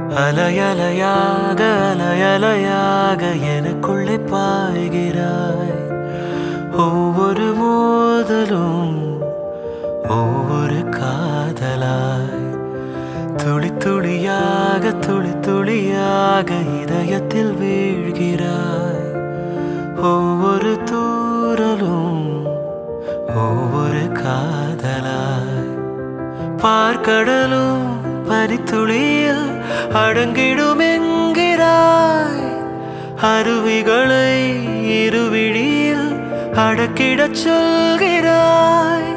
அலையலையாக அலையலையாக எனக்குள்ளே பாய்கிறாய் ஒவ்வொரு மோதலும் ஒவ்வொரு காதலாய் துளி துளியாக துளி துளியாக இதயத்தில் வீழ்கிறாய் ஒவ்வொரு தூரலும் ஒவ்வொரு காதலாய் பார்க்கடலும் பனித்துளியில் அடங்கிடும் என்கிறாய் அருவிகளை இருவிழியில் அடக்கிடச் சொல்கிறாய்